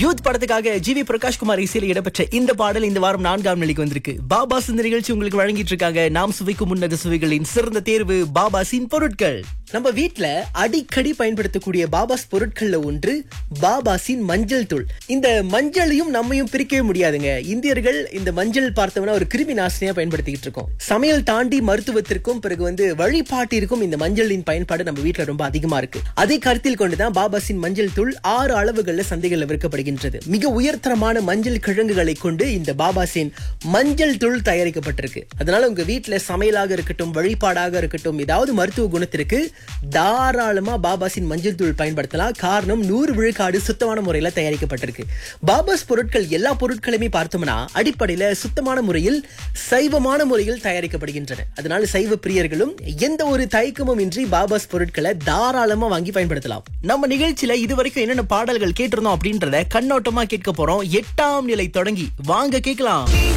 youth படத்துக்காக G we Prakash Kumar இசையில் இடம்பெற்ற இந்த பாடல் இந்த வாரம் நான்காம் நிலைக்கு வந்திருக்கு பாபாஸ் இந்த நிகழ்ச்சி உங்களுக்கு வழங்கிட்டு இருக்காங்க நாம் சுவைக்கும் உன்னத சுவைகளின் சிறந்த தேர்வு பாபாஸின் பொருட்கள் நம்ம வீட்ல அடிக்கடி பயன்படுத்தக்கூடிய பாபாஸ் பொருட்கள்ல ஒன்று பாபாஸின் மஞ்சள் தூள் இந்த மஞ்சளையும் நம்மையும் பிரிக்கவே முடியாதுங்க இந்தியர்கள் இந்த மஞ்சள் பார்த்தோம்னா ஒரு கிருமி நாசினியா பயன்படுத்திக்கிட்டு இருக்கோம் சமையல் தாண்டி மருத்துவத்திற்கும் பிறகு வந்து வழிபாட்டிற்கும் இந்த மஞ்சளின் பயன்பாடு நம்ம வீட்ல ரொம்ப அதிகமா இருக்கு அதை கருத்தில் கொண்டுதான் பாபாஸின் மஞ்சள் தூள் ஆறு அளவுகள்ல சந்தைகள்ல விற்கப்படுகின்றது மிக உயர்தரமான மஞ்சள் கிழங்குகளை கொண்டு இந்த பாபாஸின் மஞ்சள் தூள் தயாரிக்கப்பட்டிருக்கு அதனால உங்க வீட்ல சமையலாக இருக்கட்டும் வழிபாடாக இருக்கட்டும் ஏதாவது மருத்துவ குணத்திற்கு தாராளமா பாபாஸின் மஞ்சள் தூள் பயன்படுத்தலாம் காரணம் நூறு விழுக்காடு சுத்தமான முறையில தயாரிக்கப்பட்டிருக்கு பாபாஸ் பொருட்கள் எல்லா பொருட்களுமே பார்த்தோம்னா அடிப்படையில சுத்தமான முறையில் சைவமான முறையில் தயாரிக்கப்படுகின்றன அதனால சைவ பிரியர்களும் எந்த ஒரு தயக்கமும் இன்றி பாபாஸ் பொருட்களை தாராளமா வாங்கி பயன்படுத்தலாம் நம்ம நிகழ்ச்சியில இதுவரைக்கும் என்னென்ன பாடல்கள் கேட்டிருந்தோம் அப்படின்றத கண்ணோட்டமா கேட்க போறோம் எட்டாம் நிலை தொடங்கி வாங்க கேட்கலாம்